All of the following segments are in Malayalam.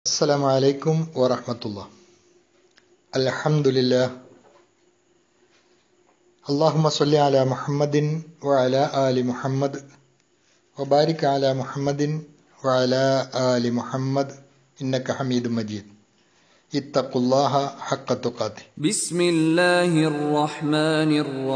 السلام عليكم ورحمة الله الحمد لله اللهم صل على محمد وعلى آل محمد وبارك على محمد وعلى آل محمد إنك حميد مجيد اتقوا الله حق تقاته بسم الله الرحمن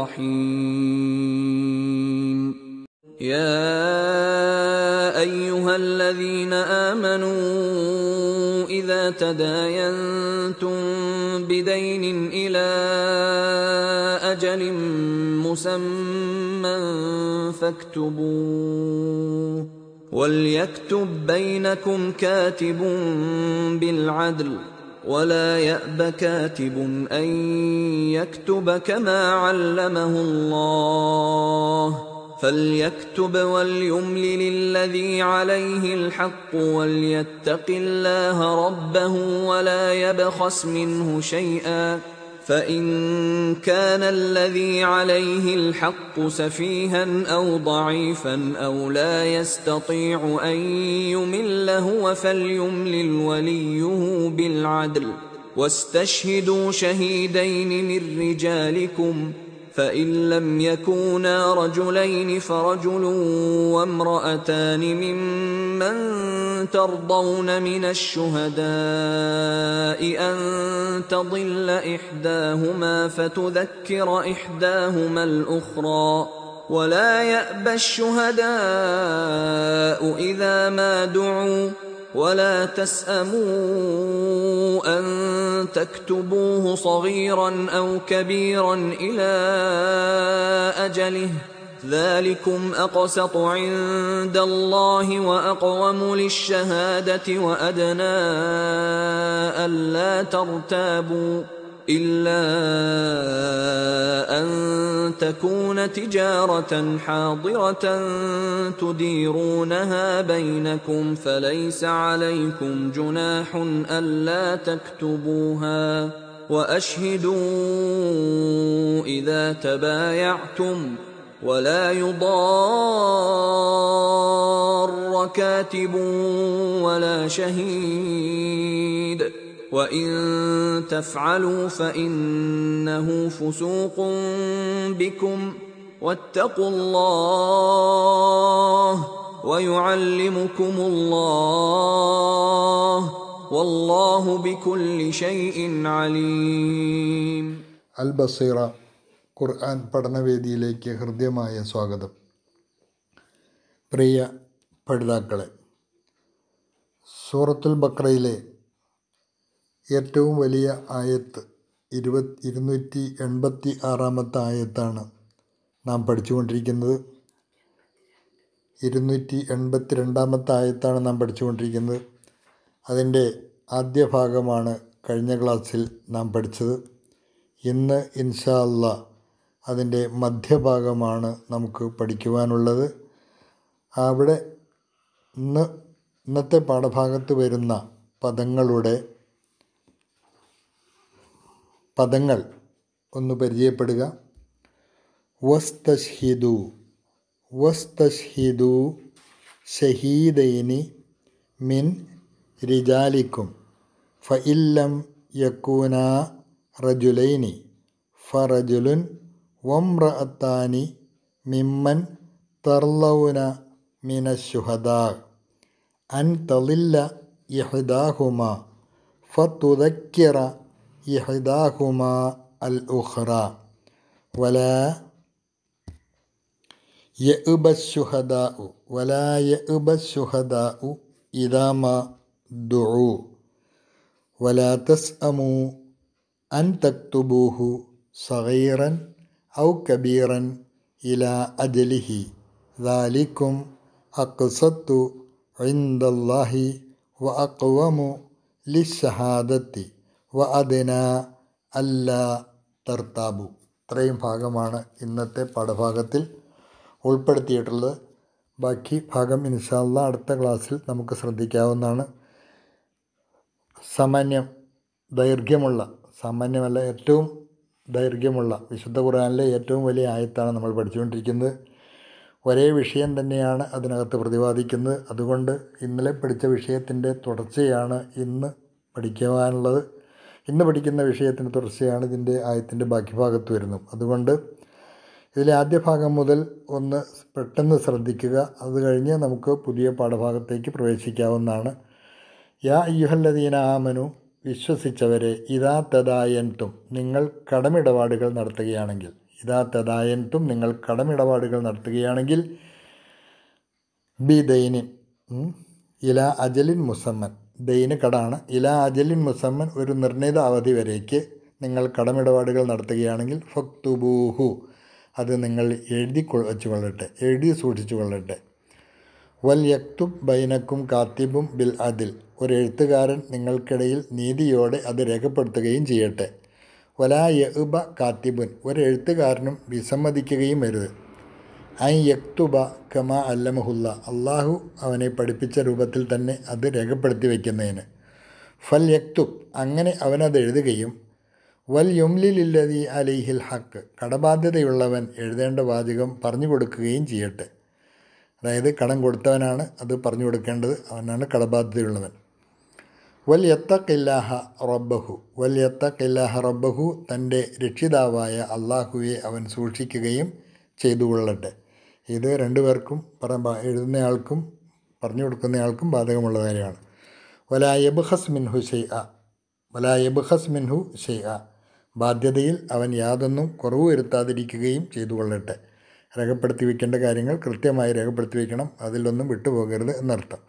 الرحيم يا ايها الذين امنوا اذا تداينتم بدين الى اجل مسمى فاكتبوه وليكتب بينكم كاتب بالعدل ولا يأب كاتب أن يكتب كما علمه الله فليكتب وليملل الذي عليه الحق وليتق الله ربه ولا يبخس منه شيئا فإن كان الذي عليه الحق سفيها أو ضعيفا أو لا يستطيع أن يمل هو فليملل وليه بالعدل واستشهدوا شهيدين من رجالكم فإن لم يكونا رجلين فرجل وامرأتان ممن ترضون من الشهداء أن تضل إحداهما فتذكر إحداهما الأخرى ولا يأبى الشهداء إذا ما دعوا ولا تسأموا أن تكتبوه صغيرا أو كبيرا إلى أجله ذلكم أقسط عند الله وأقوم للشهادة وأدنى ألا ترتابوا إلا أن تكون تجارة حاضرة تديرونها بينكم فليس عليكم جناح ألا تكتبوها وأشهدوا إذا تبايعتم ولا يضار كاتب ولا شهيد وان تفعلوا فانه فسوق بكم واتقوا الله ويعلمكم الله والله بكل شيء عليم അൽ ബസീറ ഖുർആൻ പഠനവേദിയിലേക്ക് ഹൃദ്യമായ സ്വാഗതം പ്രിയ പഠിതാക്കളെ സൂറത്തുൽ ബക്രയിലെ ഏറ്റവും വലിയ ആയത്ത് ഇരുപത് ഇരുന്നൂറ്റി എൺപത്തി ആറാമത്തെ ആയത്താണ് നാം പഠിച്ചുകൊണ്ടിരിക്കുന്നത് ഇരുന്നൂറ്റി എൺപത്തി രണ്ടാമത്തെ ആയത്താണ് നാം പഠിച്ചുകൊണ്ടിരിക്കുന്നത് അതിൻ്റെ ആദ്യ ഭാഗമാണ് കഴിഞ്ഞ ക്ലാസ്സിൽ നാം പഠിച്ചത് ഇന്ന് ഇൻഷാ അല്ലാ അതിൻ്റെ മധ്യഭാഗമാണ് നമുക്ക് പഠിക്കുവാനുള്ളത് അവിടെ ഇന്ന് ഇന്നത്തെ പാഠഭാഗത്ത് വരുന്ന പദങ്ങളുടെ പദങ്ങൾ ഒന്ന് പരിചയപ്പെടുക വസ്തഷ്ഹിദു വസ്തഷ്ഹിദു ഷഹീദൈനി മിൻ റിജാലിക്കും ഫഇല്ലം യക്കൂന റജുലൈനി ഫറജുലുൻ വമ്രഅത്താനി മിമ്മൻ തർലൗന മിനശുഹദാ അൻ തളില്ല ഇഹ്ദാഹുമ ഫതുദക്കിറ إحداهما الأخرى ولا يأبى الشهداء ولا يأبى الشهداء إذا ما دعوا ولا تسأموا أن تكتبوه صغيرا أو كبيرا إلى أجله ذلكم أقسط عند الله وأقوم للشهادة വ അതിന അല്ല തർത്താബു ഇത്രയും ഭാഗമാണ് ഇന്നത്തെ പാഠഭാഗത്തിൽ ഉൾപ്പെടുത്തിയിട്ടുള്ളത് ബാക്കി ഭാഗം ഇൻഷാല്ല അടുത്ത ക്ലാസ്സിൽ നമുക്ക് ശ്രദ്ധിക്കാവുന്നതാണ് സാമാന്യം ദൈർഘ്യമുള്ള സാമാന്യമല്ല ഏറ്റവും ദൈർഘ്യമുള്ള വിശുദ്ധ ഖുർആനിലെ ഏറ്റവും വലിയ ആയത്താണ് നമ്മൾ പഠിച്ചുകൊണ്ടിരിക്കുന്നത് ഒരേ വിഷയം തന്നെയാണ് അതിനകത്ത് പ്രതിപാദിക്കുന്നത് അതുകൊണ്ട് ഇന്നലെ പഠിച്ച വിഷയത്തിൻ്റെ തുടർച്ചയാണ് ഇന്ന് പഠിക്കുവാനുള്ളത് ഇന്ന് പഠിക്കുന്ന വിഷയത്തിൻ്റെ തുടർച്ചയാണ് ഇതിൻ്റെ ആയത്തിൻ്റെ ബാക്കി ഭാഗത്ത് വരുന്നത് അതുകൊണ്ട് ഇതിലെ ആദ്യ ഭാഗം മുതൽ ഒന്ന് പെട്ടെന്ന് ശ്രദ്ധിക്കുക അത് കഴിഞ്ഞ് നമുക്ക് പുതിയ പാഠഭാഗത്തേക്ക് പ്രവേശിക്കാവുന്നതാണ് യാ അയ്യുഹല്ലദീന ആമനു വിശ്വസിച്ചവരെ ഇതാ തദായൻതും നിങ്ങൾ കടമിടപാടുകൾ നടത്തുകയാണെങ്കിൽ ഇതാ തദായൻതും നിങ്ങൾ കടമിടപാടുകൾ നടത്തുകയാണെങ്കിൽ ബി ദൈനിൻ ഉം, ഇല അജലിൻ മുസമ്മൻ ദൈന് കടാണ് ഇല അജലിൻ മുസമ്മൻ ഒരു നിർണിത അവധി വരേക്ക് നിങ്ങൾ കടമിടപാടുകൾ നടത്തുകയാണെങ്കിൽ ഫക്തുബൂഹു അത് നിങ്ങൾ എഴുതി കൊ- വച്ചു കൊള്ളട്ടെ എഴുതി സൂക്ഷിച്ചു കൊള്ളട്ടെ വൽ യക്തുബ് ബൈനക്കും കാത്തിബും ബിൽ അതിൽ ഒരു എഴുത്തുകാരൻ നിങ്ങൾക്കിടയിൽ നീതിയോടെ അത് രേഖപ്പെടുത്തുകയും ചെയ്യട്ടെ വലാ യഉബ കാത്തിബുൻ ഒരു എഴുത്തുകാരനും വിസമ്മതിക്കുകയും അരുത് ഐ യക്തുബ കമ അല്ലമഹുല്ല അള്ളാഹു അവനെ പഠിപ്പിച്ച രൂപത്തിൽ തന്നെ അത് രേഖപ്പെടുത്തി വയ്ക്കുന്നതിന് ഫൽ യക്തുബ് അങ്ങനെ അവനത് എഴുതുകയും വൽ യുംലിലില്ലതി അലിഹിൽ ഹക്ക് കടബാധ്യതയുള്ളവൻ എഴുതേണ്ട വാചകം പറഞ്ഞു കൊടുക്കുകയും ചെയ്യട്ടെ അതായത് കടം കൊടുത്തവനാണ് അത് പറഞ്ഞു കൊടുക്കേണ്ടത് അവനാണ് കടബാധ്യതയുള്ളവൻ വൽ യത്തക്കില്ലാഹ റബ്ബഹു വൽ യത്തക്കില്ലാഹ റബ്ബഹു തൻ്റെ രക്ഷിതാവായ അള്ളാഹുവെ അവൻ സൂക്ഷിക്കുകയും ചെയ്തു കൊള്ളട്ടെ ഇത് രണ്ടുപേർക്കും പറ എഴുതുന്നയാൾക്കും പറഞ്ഞു കൊടുക്കുന്നയാൾക്കും ബാധകമുള്ള കാര്യമാണ് വലാ യബ്ഹസ് മിൻഹു ഷെയ്അ വലാ യബ്ഹസ് മിൻഹു ഷെയ്അ ബാധ്യതയിൽ അവൻ യാതൊന്നും കുറവ് വരുത്താതിരിക്കുകയും ചെയ്തു കൊള്ളട്ടെ രേഖപ്പെടുത്തി വയ്ക്കേണ്ട കാര്യങ്ങൾ കൃത്യമായി രേഖപ്പെടുത്തി വയ്ക്കണം അതിലൊന്നും വിട്ടുപോകരുത് എന്നർത്ഥം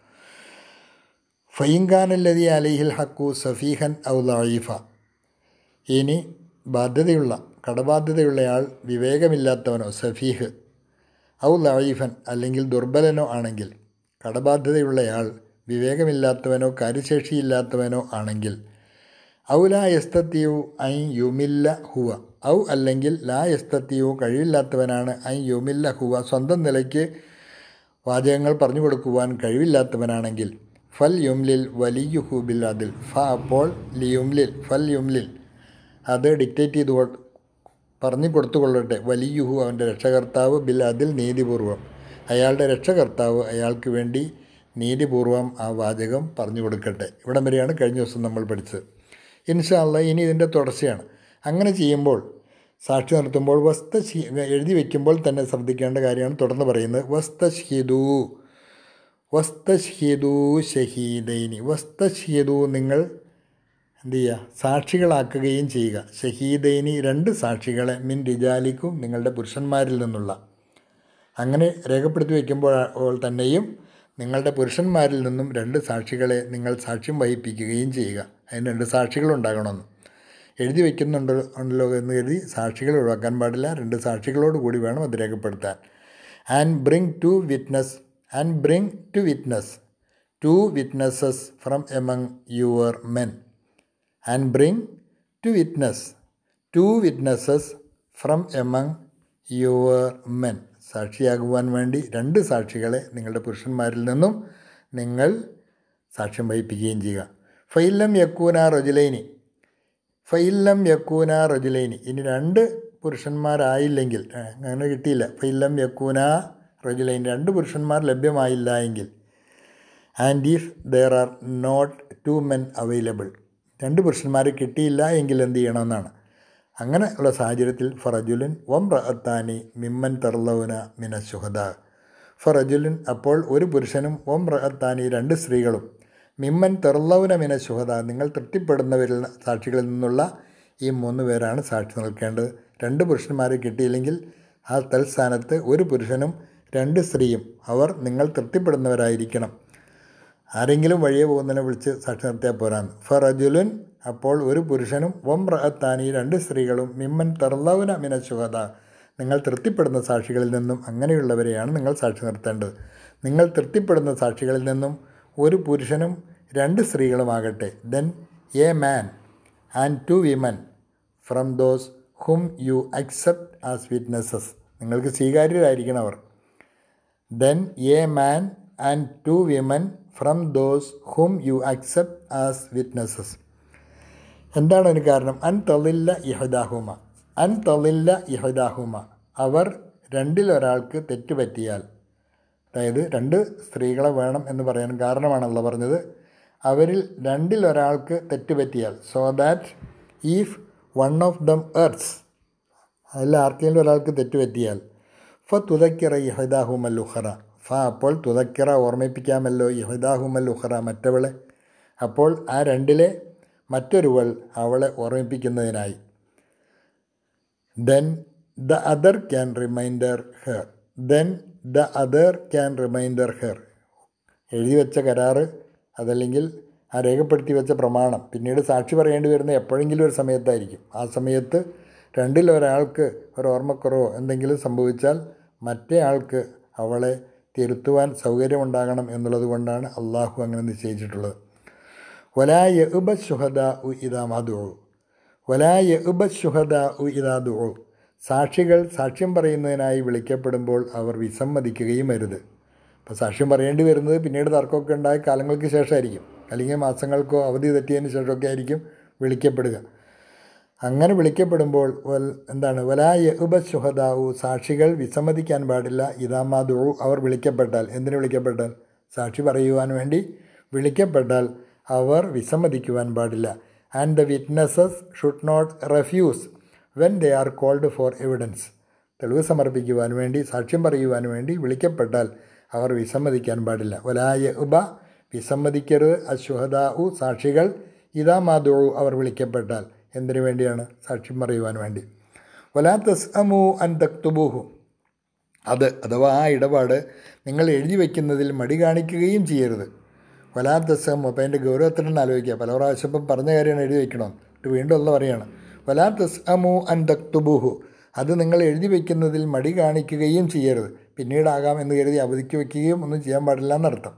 ഫയിങ്കാനല്ലതി അലിഹിൽ ഹക്കു സഫീഹൻ ഔ ലഈഫ ഇനി ബാധ്യതയുള്ള കടബാധ്യതയുള്ളയാൾ വിവേകമില്ലാത്തവനോ സഫീഹ് ഔ ലഈഫൻ അല്ലെങ്കിൽ ദുർബലനോ ആണെങ്കിൽ കടബാധ്യതയുള്ളയാൾ വിവേകമില്ലാത്തവനോ കാര്യശേഷിയില്ലാത്തവനോ ആണെങ്കിൽ ഔ ലാ യസ്തത്തിയു ഐ യുമില്ല ഹുവ ഔ അല്ലെങ്കിൽ ലാ യസ്തത്തിയു കഴിവില്ലാത്തവനാണ് ഐ യുമില്ല ഹുവ സ്വന്തം നിലയ്ക്ക് വാചകങ്ങൾ പറഞ്ഞു കൊടുക്കുവാൻ കഴിവില്ലാത്തവനാണെങ്കിൽ ഫൽ യുംലിൽ വലിയുഹു ബിൽ അതിൽ ഫ അപ്പോൾ ലിയുംലിൽ ഫൽ യുംലിൽ അത് ഡിക്റ്റേറ്റ് ചെയ്ത് കൊ- പറഞ്ഞു കൊടുത്തുകൊള്ളട്ടെ വലിയുഹു അവൻ്റെ രക്ഷകർത്താവ് ബിൽ അതിൽ നീതിപൂർവം അയാളുടെ രക്ഷകർത്താവ് അയാൾക്ക് വേണ്ടി നീതിപൂർവം ആ വാചകം പറഞ്ഞു കൊടുക്കട്ടെ ഇവിടം വരെയാണ് കഴിഞ്ഞ ദിവസം നമ്മൾ പഠിച്ചത് ഇൻഷാല്ല ഇനി ഇതിൻ്റെ തുടർച്ചയാണ് അങ്ങനെ ചെയ്യുമ്പോൾ സാക്ഷി നിർത്തുമ്പോൾ വസ്ത എഴുതി വയ്ക്കുമ്പോൾ തന്നെ ശ്രദ്ധിക്കേണ്ട കാര്യമാണ് തുടർന്ന് പറയുന്നത് വസ്തഷ്ഹിദൂ വസ്തഷ്ഹിദൂ ഷഹീദൈനി വസ്തഷ്ഹിദൂ നിങ്ങൾ എന്ത് ചെയ്യുക സാക്ഷികളാക്കുകയും ചെയ്യുക ഷഹീദൈനി രണ്ട് സാക്ഷികളെ മിൻ റിജാലിക്കും നിങ്ങളുടെ പുരുഷന്മാരിൽ നിന്നുള്ള അങ്ങനെ രേഖപ്പെടുത്തി വയ്ക്കുമ്പോൾ തന്നെയും നിങ്ങളുടെ പുരുഷന്മാരിൽ നിന്നും രണ്ട് സാക്ഷികളെ നിങ്ങൾ സാക്ഷ്യം വഹിപ്പിക്കുകയും ചെയ്യുക അതിന് രണ്ട് സാക്ഷികളുണ്ടാകണമെന്ന് എഴുതി വയ്ക്കുന്നുണ്ട് ഉണ്ടല്ലോ എന്ന് കരുതി സാക്ഷികൾ ഒഴിവാക്കാൻ പാടില്ല രണ്ട് സാക്ഷികളോട് കൂടി വേണം അത് രേഖപ്പെടുത്താൻ and bring to witness and bring to witness two witnesses from among your men and bring to witness two witnesses from among your men സാക്ഷിയാകുവാൻ വേണ്ടി രണ്ട് സാക്ഷികളെ നിങ്ങളുടെ പുരുഷന്മാരിൽ നിന്നും നിങ്ങൾ സാക്ഷ്യം വഹിപ്പിക്കുകയും ചെയ്യുക ഫൈലം യക്കൂന റജുലൈനി ഫൈലം യക്കൂന റജുലൈനി ഇനി രണ്ട് പുരുഷന്മാരായില്ലെങ്കിൽ ഏ, അങ്ങനെ കിട്ടിയില്ല ഫൈലം യക്കൂന റജുലൈനി രണ്ട് പുരുഷന്മാർ ലഭ്യമായില്ല എങ്കിൽ and if there are not two men available രണ്ട് പുരുഷന്മാരെ കിട്ടിയില്ല എങ്കിൽ എന്ത് ചെയ്യണമെന്നാണ് അങ്ങനെ ഉള്ള സാഹചര്യത്തിൽ ഫറജുലിൻ വം റഅത്താനി മിമ്മൻ തർലൗന മിന ശുഹദ ഫറജുലിൻ അപ്പോൾ ഒരു പുരുഷനും വം റഅത്താനി രണ്ട് സ്ത്രീകളും മിമ്മൻ തെർലൗന മിന ശുഹദ നിങ്ങൾ തൃപ്തിപ്പെടുന്നവരിൽ സാക്ഷികളിൽ നിന്നുള്ള ഈ മൂന്ന് പേരാണ് സാക്ഷി നിൽക്കേണ്ടത് രണ്ട് പുരുഷന്മാരെ കിട്ടിയില്ലെങ്കിൽ ആ തൽസ്ഥാനത്ത് ഒരു പുരുഷനും രണ്ട് സ്ത്രീയും അവർ നിങ്ങൾ തൃപ്തിപ്പെടുന്നവരായിരിക്കണം ആരെങ്കിലും വഴിയെ പോകുന്നതിനെ വിളിച്ച് സാക്ഷി നിർത്തിയാൽ പോരാന്ന് ഫറജുലുൻ അപ്പോൾ ഒരു പുരുഷനും വം റഹത്താനി രണ്ട് സ്ത്രീകളും മിമ്മൻ തർലൗന മിന ശുഹദ നിങ്ങൾ തൃപ്തിപ്പെടുന്ന സാക്ഷികളിൽ നിന്നും അങ്ങനെയുള്ളവരെയാണ് നിങ്ങൾ സാക്ഷി നിർത്തേണ്ടത് നിങ്ങൾ തൃപ്തിപ്പെടുന്ന സാക്ഷികളിൽ നിന്നും ഒരു പുരുഷനും രണ്ട് സ്ത്രീകളുമാകട്ടെ then a man and two women from those whom you accept as witnesses നിങ്ങൾക്ക് സ്വീകാര്യരായിരിക്കണം അവർ then a man and two women from those whom you accept as witnesses എന്താണ് അതിന് കാരണം അൻ തളില്ല ഇഹദാഹുമ അൻ തളില്ല ഇഹദാഹുമ അവർ രണ്ടിലൊരാൾക്ക് തെറ്റുപറ്റിയാൽ അതായത് രണ്ട് സ്ത്രീകളെ വേണം എന്ന് പറയാൻ കാരണമാണല്ലോ പറഞ്ഞത് അവരിൽ രണ്ടിൽ ഒരാൾക്ക് തെറ്റ് പറ്റിയാൽ so that if one of them errs അതിൽ ആർക്കെങ്കിലും ഒരാൾക്ക് തെറ്റ് പറ്റിയാൽ ഫ തുതക്കിറ ഇഹദാഹുമൽ ഉഹറ ഫ അപ്പോൾ തുതക്കിറ ഓർമ്മിപ്പിക്കാമല്ലോ ഇഹദാഹുമൽ ഉഹറ മറ്റവളെ അപ്പോൾ ആ രണ്ടിലെ മറ്റൊരുവൾ അവളെ ഓർമ്മിപ്പിക്കുന്നതിനായി then the other can reminder her then the other can reminder her എഴുതി വെച്ച കരാറ് അതല്ലെങ്കിൽ ആ രേഖപ്പെടുത്തി വെച്ച പ്രമാണം പിന്നീട് സാക്ഷി പറയേണ്ടി വരുന്ന എപ്പോഴെങ്കിലും ഒരു സമയത്തായിരിക്കും ആ സമയത്ത് രണ്ടിൽ ഒരാൾക്ക് ഒരു ഓർമ്മക്കുറവോ എന്തെങ്കിലും സംഭവിച്ചാൽ മറ്റേ ആൾക്ക് അവളെ തിരുത്തുവാൻ സൗകര്യമുണ്ടാകണം എന്നുള്ളത് കൊണ്ടാണ് അള്ളാഹു അങ്ങനെ നിശ്ചയിച്ചിട്ടുള്ളത് വലായ ഉബ ശുഹദ ഉ ഇതാ മധു വലായ ഉബ ശുഹദ ഉ ഇതാ ദുഉ സാക്ഷികൾ സാക്ഷ്യം പറയുന്നതിനായി വിളിക്കപ്പെടുമ്പോൾ അവർ വിസമ്മതിക്കുകയും അരുത് അപ്പോൾ സാക്ഷ്യം പറയേണ്ടി വരുന്നത് പിന്നീട് തർക്കമൊക്കെ ഉണ്ടായ കാലങ്ങൾക്ക് ശേഷമായിരിക്കും അല്ലെങ്കിൽ മാസങ്ങൾക്കോ അവധി തെറ്റിയതിന് ശേഷമൊക്കെ ആയിരിക്കും വിളിക്കപ്പെടുക അങ്ങനെ വിളിക്കപ്പെടുമ്പോൾ വൽ എന്താണ് വലായ ഉബ ശുഹദാവു സാക്ഷികൾ വിസമ്മതിക്കാൻ പാടില്ല ഇതാമാദു അവർ വിളിക്കപ്പെട്ടാൽ എന്തിനു വിളിക്കപ്പെട്ടാൽ സാക്ഷി പറയുവാൻ വേണ്ടി വിളിക്കപ്പെട്ടാൽ അവർ വിസമ്മതിക്കുവാൻ പാടില്ല and the witnesses should not refuse when they are called for evidence തെളിവ് സമർപ്പിക്കുവാൻ വേണ്ടി സാക്ഷ്യം പറയുവാൻ വേണ്ടി വിളിക്കപ്പെട്ടാൽ അവർ വിസമ്മതിക്കാൻ പാടില്ല വലായ ഉബ വിസമ്മതിക്കരുത് അശുഹദാഉ സാക്ഷികൾ ഇതാ മാധു അവർ വിളിക്കപ്പെട്ടാൽ എന്തിനു വേണ്ടിയാണ് സാക്ഷ്യം പറയുവാൻ വേണ്ടി വലാ തസ് അമു അൻ തക്തുബൂഹു അത് അഥവാ ആ ഇടപാട് നിങ്ങൾ എഴുതി വയ്ക്കുന്നതിൽ മടി കാണിക്കുകയും ചെയ്യരുത് വലാ തസ് അമു അപ്പോൾ അതിൻ്റെ ഗൗരവത്തിനാണ് ആലോചിക്കുക പല പ്രാവശ്യം ഇപ്പം പറഞ്ഞ കാര്യമാണ് എഴുതി വയ്ക്കണം ഇത് വീണ്ടും ഉള്ള പറയുകയാണ് വലാ തസ് അമു അൻ തക്തുബൂഹു അത് നിങ്ങൾ എഴുതി വയ്ക്കുന്നതിൽ മടി കാണിക്കുകയും ചെയ്യരുത് പിന്നീടാകാം എന്ന് കരുതി അവധിക്ക് വയ്ക്കുകയും ഒന്നും ചെയ്യാൻ പാടില്ല എന്നർത്ഥം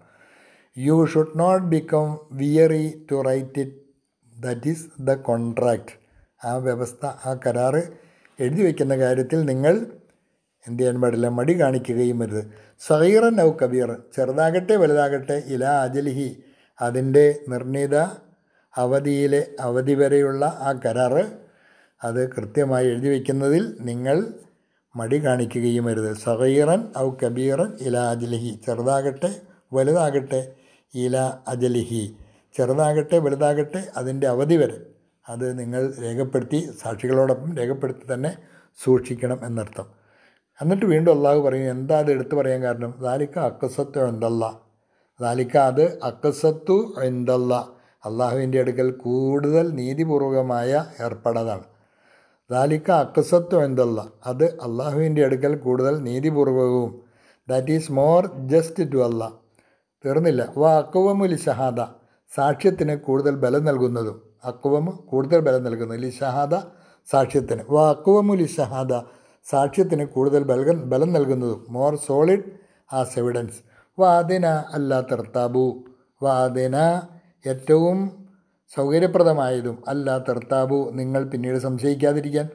you should not become weary to write it that is the contract ആ വ്യവസ്ഥ ആ കരാറ് എഴുതി വയ്ക്കുന്ന കാര്യത്തിൽ നിങ്ങൾ എന്ത് ചെയ്യാൻ പാടില്ല മടി കാണിക്കുകയും വരുത് സഹീറൻ ഔ കബീർ ചെറുതാകട്ടെ വലുതാകട്ടെ ഇല അജലിഹി അതിൻ്റെ നിർണീത അവധിയിലെ അവധി വരെയുള്ള ആ കരാറ് അത് കൃത്യമായി എഴുതി വയ്ക്കുന്നതിൽ നിങ്ങൾ മടി കാണിക്കുകയും വരുത് സഹീറൻ ഔ കബീറൻ ഇല അജലിഹി ചെറുതാകട്ടെ വലുതാകട്ടെ ഇല അജലിഹി ചെറുതാകട്ടെ വലുതാകട്ടെ അതിൻ്റെ അവധി വരെ അത് നിങ്ങൾ രേഖപ്പെടുത്തി സാക്ഷികളോടൊപ്പം രേഖപ്പെടുത്തി തന്നെ സൂക്ഷിക്കണം എന്നർത്ഥം എന്നിട്ട് വീണ്ടും അള്ളാഹു പറയും എന്താ അത് എടുത്തു പറയാൻ കാരണം ദാലിക്ക അക്കസത്തു എന്തല്ല ദാലിക്ക അത് അക്കസത്തു എന്തല്ല അള്ളാഹുവിൻ്റെ അടുക്കൽ കൂടുതൽ നീതിപൂർവകമായ ഏർപ്പെടതാണ് ദാലിക്ക അക്കസത്തു എന്തല്ല അത് അള്ളാഹുവിൻ്റെ അടുക്കൽ കൂടുതൽ നീതിപൂർവകവും that is more just to അല്ല തീർന്നില്ല വ അക്കുവമുലി ഷഹാദ സാക്ഷ്യത്തിന് കൂടുതൽ ബലം നൽകുന്നതും അക്കുവമ് കൂടുതൽ ബലം നൽകുന്നു ലി ഷഹാദ സാക്ഷ്യത്തിന് വ അക്കുവമുലി ഷഹാദ സാക്ഷ്യത്തിന് കൂടുതൽ ബലം ബലം നൽകുന്നതും മോർ സോളിഡ് ആസ് എവിഡൻസ് വാദിന അല്ലാ തെർത്താബു വാദിന ഏറ്റവും സൗകര്യപ്രദമായതും അല്ലാ തെർത്താബു നിങ്ങൾ പിന്നീട് സംശയിക്കാതിരിക്കാൻ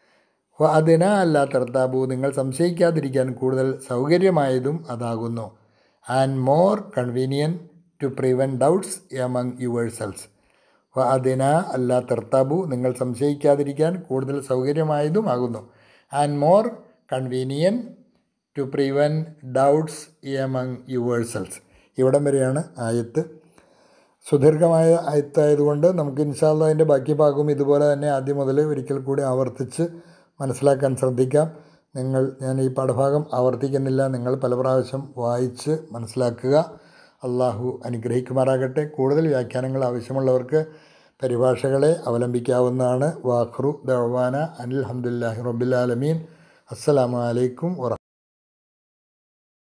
വാദിന അല്ലാ തെർത്താബു നിങ്ങൾ സംശയിക്കാതിരിക്കാൻ കൂടുതൽ സൗകര്യമായതും അതാകുന്നു and more convenient to prevent doubts among your selves അതിന അല്ല തെർത്താബു നിങ്ങൾ സംശയിക്കാതിരിക്കാൻ കൂടുതൽ സൗകര്യമായതുമാകുന്നു and more convenient to prevent doubts among your selves ഇവിടം വരെയാണ് ആയത്ത് സുദീർഘമായ ആയത്തായതുകൊണ്ട് നമുക്ക് ഇൻഷാല്ല അതിൻ്റെ ബാക്കി ഭാഗവും ഇതുപോലെ തന്നെ ആദ്യം മുതൽ ഒരിക്കൽ കൂടി ആവർത്തിച്ച് മനസ്സിലാക്കാൻ ശ്രദ്ധിക്കാം നിങ്ങൾ ഞാൻ ഈ പാഠഭാഗം ആവർത്തിക്കുന്നില്ല നിങ്ങൾ പല പ്രാവശ്യം വായിച്ച് മനസ്സിലാക്കുക അള്ളാഹു അനുഗ്രഹിക്കുമാറാകട്ടെ കൂടുതൽ വ്യാഖ്യാനങ്ങൾ ആവശ്യമുള്ളവർക്ക് പരിഭാഷകളെ അവലംബിക്കാവുന്നതാണ് വാഖ്റു ദവാന അനിൽ ഹംദുല്ലാഹി റബ്ബിലാലമീൻ അസ്സലാമു അലൈക്കും വറ